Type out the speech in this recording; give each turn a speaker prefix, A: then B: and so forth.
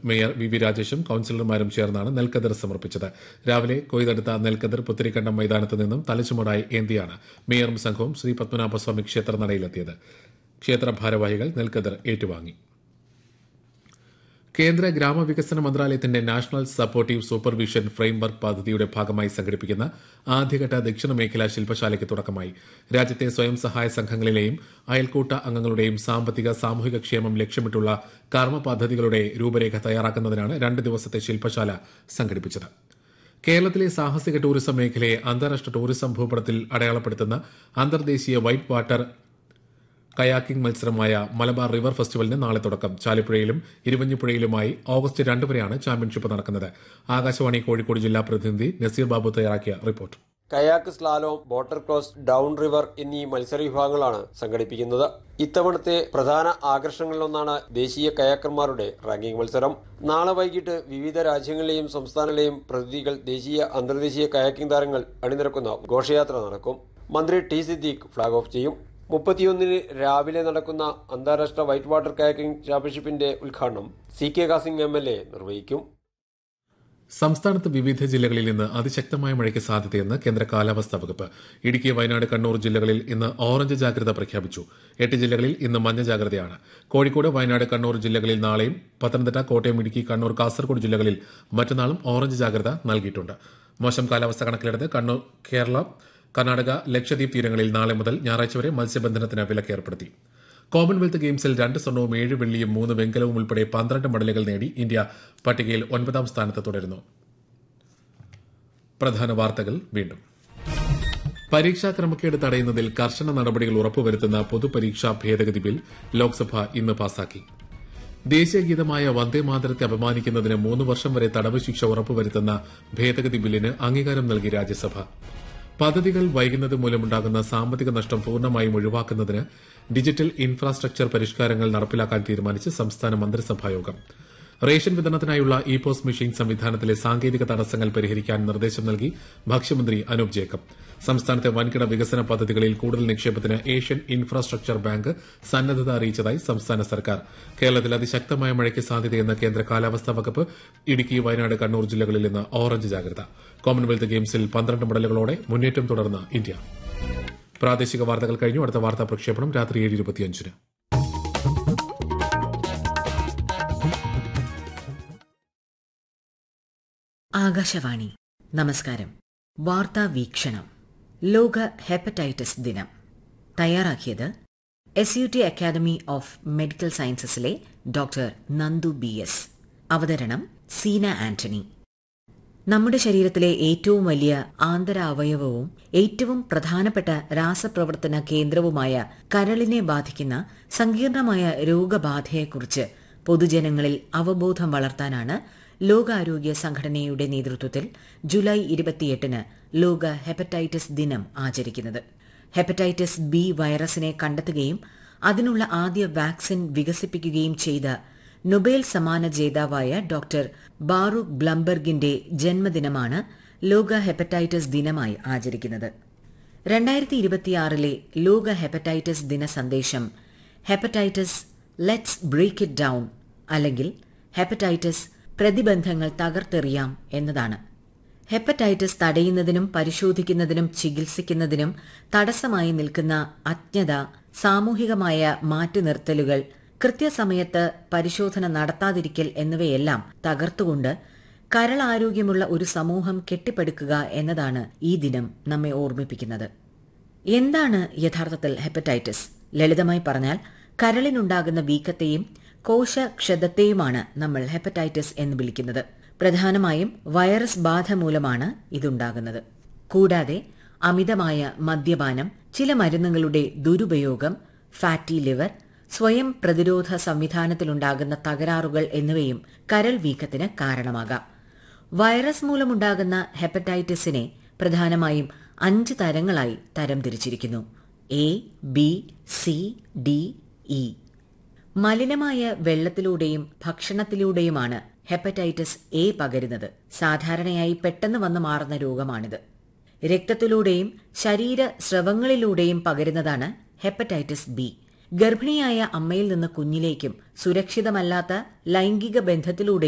A: mayor V V രാജേഷും കൌൺസിലർമാരും ചേർന്നാണ് നെൽക്കതിർ സമർപ്പിച്ചത് രാവിലെ കൊയ്തെടുത്ത നെൽക്കതിർ പുത്തിരിക്കണ്ടം മൈതാനത്ത് നിന്നും തലച്ചുമടായി ഏന്തിയാണ് മേയറും സംഘവും ശ്രീ പത്മനാഭസ്വാമി ക്ഷേത്ര നടയിലെത്തിയത് ക്ഷേത്ര ഭാരവാഹികൾ നെൽക്കതിർ ഏറ്റുവാങ്ങി കേന്ദ്ര ഗ്രാമവികസന മന്ത്രാലയത്തിന്റെ നാഷണൽ സപ്പോർട്ടീവ് സൂപ്പർവിഷൻ ഫ്രെയിംവർക്ക് പദ്ധതിയുടെ ഭാഗമായി സംഘടിപ്പിക്കുന്ന ആദ്യഘട്ട ദക്ഷിണ മേഖലാ ശില്പശാലയ്ക്ക് തുടക്കമായി രാജ്യത്തെ സ്വയം സഹായ സംഘങ്ങളിലെയും അയൽക്കൂട്ട അംഗങ്ങളുടെയും സാമ്പത്തിക സാമൂഹിക ക്ഷേമം ലക്ഷ്യമിട്ടുള്ള കർമ്മ പദ്ധതികളുടെ രൂപരേഖ തയ്യാറാക്കുന്നതിനാണ് രണ്ട് ദിവസത്തെ ശില്പശാല സംഘടിപ്പിച്ചത് കേരളത്തിലെ സാഹസിക ടൂറിസം മേഖലയെ അന്താരാഷ്ട്ര ടൂറിസം ഭൂപടത്തിൽ അടയാളപ്പെടുത്തുന്ന അന്തർദേശീയ വൈറ്റ് വാട്ടർ കയാക്കിംഗ് മത്സരമായ മലബാർ റിവർ ഫെസ്റ്റിവലിന് നാളെ തുടക്കം ചാലിപ്പുഴയിലും ഇരുവഞ്ഞിപ്പുഴയിലുമായി ഓഗസ്റ്റ് രണ്ട് വരെയാണ് ചാമ്പ്യൻഷിപ്പ് നടക്കുന്നത് ആകാശവാണി കോഴിക്കോട് ജില്ലാ പ്രതിനിധി നസീർ ബാബു തയ്യാറാക്കിയ report
B: kayak slalom boater cross down river എന്നീ മത്സര വിഭാഗങ്ങളാണ് സംഘടിപ്പിക്കുന്നത് ഇത്തവണത്തെ പ്രധാന ആകർഷണങ്ങളിലൊന്നാണ് ദേശീയ കയാക്കർമാരുടെ റാങ്കിംഗ് മത്സരം നാളെ വൈകിട്ട് വിവിധ രാജ്യങ്ങളിലെയും സംസ്ഥാനങ്ങളിലെയും പ്രതിനിധികൾ ദേശീയ അന്തർദേശീയ കയാക്കിംഗ് താരങ്ങൾ അണിനിരക്കുന്ന ഘോഷയാത്ര നടക്കും മന്ത്രി ടി സിദ്ദീഖ് ഫ്ളാഗ് ഓഫ് ചെയ്യും മുപ്പത്തിയൊന്നിന് രാവിലെ നടക്കുന്ന അന്താരാഷ്ട്ര വൈറ്റ് വാട്ടർ കയാക്കിംഗ് ചാമ്പ്യൻഷിപ്പിന്റെ ഉദ്ഘാടനം C K Kasim M L A നിർവഹിക്കും
A: സംസ്ഥാനത്ത് വിവിധ ജില്ലകളിൽ ഇന്ന് അതിശക്തമായ മഴയ്ക്ക് സാധ്യതയെന്ന് കേന്ദ്ര കാലാവസ്ഥാ വകുപ്പ് ഇടുക്കി വയനാട് കണ്ണൂർ ജില്ലകളിൽ ഇന്ന് ഓറഞ്ച് ജാഗ്രത പ്രഖ്യാപിച്ചു എട്ട് ജില്ലകളിൽ ഇന്ന് മഞ്ഞ ജാഗ്രതയാണ് കോഴിക്കോട് വയനാട് കണ്ണൂർ ജില്ലകളിൽ നാളെയും പത്തനംതിട്ട കോട്ടയം ഇടുക്കി കണ്ണൂർ കാസർഗോഡ് ജില്ലകളിൽ മറ്റന്നാളും ഓറഞ്ച് ജാഗ്രത നൽകിയിട്ടുണ്ട് മോശം കാലാവസ്ഥ കണക്കിലെടുത്ത് കണ്ണൂർ കേരള കർണാടക ലക്ഷദ്വീപ് തീരങ്ങളിൽ നാളെ മുതൽ ഞായറാഴ്ച വരെ മത്സ്യബന്ധനത്തിന് വിലക്ക് ഏർപ്പെടുത്തി കോമൺവെൽത്ത് ഗെയിംസിൽ രണ്ട് സ്വർണവും ഏഴ് വെള്ളിയും മൂന്ന് വെങ്കലവും ഉൾപ്പെടെ പന്ത്രണ്ട് മെഡലുകൾ നേടി ഇന്ത്യ പട്ടികയിൽ ഒൻപതാം സ്ഥാനത്ത് തുടരുന്നു പ്രധാന വാർത്തകൾ വീണ്ടും പരീക്ഷാ ക്രമക്കേട് തടയുന്നതിൽ കർശന നടപടികൾ ഉറപ്പുവരുത്തുന്ന പൊതുപരീക്ഷാ ഭേദഗതി ബിൽ ലോക്സഭ ഇന്ന് പാസാക്കി ദേശീയഗീതമായ വന്ദേമാതരത്തെ അപമാനിക്കുന്നതിന് മൂന്ന് വർഷം വരെ തടവ് ശിക്ഷ ഉറപ്പുവരുത്തുന്ന ഭേദഗതി ബില്ലിന് അംഗീകാരം നൽകി രാജ്യസഭ പദ്ധതികൾ വൈകുന്നത് മൂലമുണ്ടാകുന്ന സാമ്പത്തിക നഷ്ടം പൂർണ്ണമായും ഒഴിവാക്കുന്നതിന് ഡിജിറ്റൽ ഇൻഫ്രാസ്ട്രക്ചർ പരിഷ്കാരങ്ങൾ നടപ്പിലാക്കാൻ തീരുമാനിച്ച് സംസ്ഥാന മന്ത്രിസഭായോഗം റേഷൻ വിതരണത്തിനായുള്ള ഇ പോസ് മെഷീൻ സംവിധാനത്തിലെ സാങ്കേതിക തടസ്സങ്ങൾ പരിഹരിക്കാൻ നിർദ്ദേശം നൽകി ഭക്ഷ്യമന്ത്രി അനൂപ് ജേക്കബ് സംസ്ഥാനത്തെ വൻകിട വികസന പദ്ധതികളിൽ കൂടുതൽ നിക്ഷേപത്തിന് ഏഷ്യൻ ഇൻഫ്രാസ്ട്രക്ചർ ബാങ്ക് സന്നദ്ധത അറിയിച്ചതായി സംസ്ഥാന സർക്കാർ കേരളത്തിൽ അതിശക്തമായ മഴയ്ക്ക് സാധ്യതയെന്ന് കേന്ദ്ര കാലാവസ്ഥാ വകുപ്പ് ഇടുക്കി വയനാട് കണ്ണൂർ ജില്ലകളിൽ ഇന്ന് ഓറഞ്ച് ജാഗ്രത കോമൺവെൽത്ത് ഗെയിംസിൽ പന്ത്രണ്ട് മെഡലുകളോടെ മുന്നേറ്റം തുടർന്ന് ഇന്ത്യ പ്രാദേശിക വാർത്തകൾ കഴിഞ്ഞു അടുത്ത വാർത്താ പ്രക്ഷേപണം രാത്രി ഏഴ് ഇരുപത്തിയഞ്ചിന്
C: ആകാശവാണി നമസ്കാരം വാർത്താ വീക്ഷണം ലോക ഹെപ്പറ്റൈറ്റിസ് ദിനം തയ്യാറാക്കിയത് S U T academy of medical സയൻസസിലെ ഡോക്ടർ നന്ദു ബി എസ് അവതരണം സീന ആന്റണി നമ്മുടെ ശരീരത്തിലെ ഏറ്റവും വലിയ ആന്തര അവയവവും ഏറ്റവും പ്രധാനപ്പെട്ട രാസപ്രവർത്തന കേന്ദ്രവുമായ കരളിനെ ബാധിക്കുന്ന സങ്കീർണമായ രോഗബാധയെക്കുറിച്ച് പൊതുജനങ്ങളിൽ അവബോധം വളർത്താനാണ് ലോകാരോഗ്യ സംഘടനയുടെ നേതൃത്വത്തിൽ ജൂലൈ ഇരുപത്തിയെട്ടിന് ലോക ഹെപ്പറ്റൈറ്റിസ് ദിനം ആചരിക്കുന്നത് ഹെപ്പറ്റൈറ്റിസ് ബി വൈറസിനെ കണ്ടെത്തുകയും അതിനുള്ള ആദ്യ വാക്സിൻ വികസിപ്പിക്കുകയും ചെയ്ത നൊബേൽ സമ്മാന ജേതാവായ ഡോക്ടർ ബാറൂഖ് ബ്ലംബർഗിന്റെ ജന്മദിനമാണ് ലോക ഹെപ്പറ്റൈറ്റിസ് ദിനമായി ആചരിക്കുന്നത് രണ്ടായിരത്തി ഇരുപത്തിയാറിലെ ലോക ഹെപ്പറ്റൈറ്റിസ് ദിന സന്ദേശം hepatitis let's break it down അല്ലെങ്കിൽ ഹെപ്പറ്റൈറ്റിസ് പ്രതിബന്ധങ്ങൾ തകർത്തെറിയാം എന്നതാണ് ഹെപ്പറ്റൈറ്റിസ് തടയുന്നതിനും പരിശോധിക്കുന്നതിനും ചികിത്സിക്കുന്നതിനും തടസ്സമായി നിൽക്കുന്ന അജ്ഞത സാമൂഹികമായ മാറ്റിനിർത്തലുകൾ കൃത്യസമയത്ത് പരിശോധന നടത്താതിരിക്കൽ എന്നിവയെല്ലാം തകർത്തുകൊണ്ട് കരളാരോഗ്യമുള്ള ഒരു സമൂഹം കെട്ടിപ്പടുക്കുക എന്നതാണ് ഈ ദിനം നമ്മെ ഓർമ്മിപ്പിക്കുന്നത് എന്താണ് യഥാർത്ഥത്തിൽ ഹെപ്പറ്റൈറ്റിസ് ലളിതമായി പറഞ്ഞാൽ കരളിനുണ്ടാകുന്ന വീക്കത്തെയും കോശക്ഷതത്തെയുമാണ് നമ്മൾ ഹെപ്പറ്റൈറ്റിസ് എന്ന് വിളിക്കുന്നത് പ്രധാനമായും വൈറസ് ബാധ മൂലമാണ് ഇതുണ്ടാകുന്നത് കൂടാതെ അമിതമായ മദ്യപാനം ചില മരുന്നുകളുടെ ദുരുപയോഗം ഫാറ്റി ലിവർ സ്വയം പ്രതിരോധ സംവിധാനത്തിലുണ്ടാകുന്ന തകരാറുകൾ എന്നിവയും കരൾ വീക്കത്തിന് കാരണമാകാം വൈറസ് മൂലമുണ്ടാകുന്ന ഹെപ്പറ്റൈറ്റിസിനെ പ്രധാനമായും അഞ്ച് തരങ്ങളായി തരംതിരിച്ചിരിക്കുന്നു A B C D E മലിനമായ വെള്ളത്തിലൂടെയും ഭക്ഷണത്തിലൂടെയുമാണ് ഹെപ്പറ്റൈറ്റിസ് എ പകരുന്നത് സാധാരണയായി പെട്ടെന്ന് വന്നു മാറുന്ന രോഗമാണിത് രക്തത്തിലൂടെയും ശരീര സ്രവങ്ങളിലൂടെയും പകരുന്നതാണ് ഹെപ്പറ്റൈറ്റിസ് ബി ഗർഭിണിയായ അമ്മയിൽ നിന്ന് കുഞ്ഞിലേക്കും സുരക്ഷിതമല്ലാത്ത ലൈംഗിക ബന്ധത്തിലൂടെ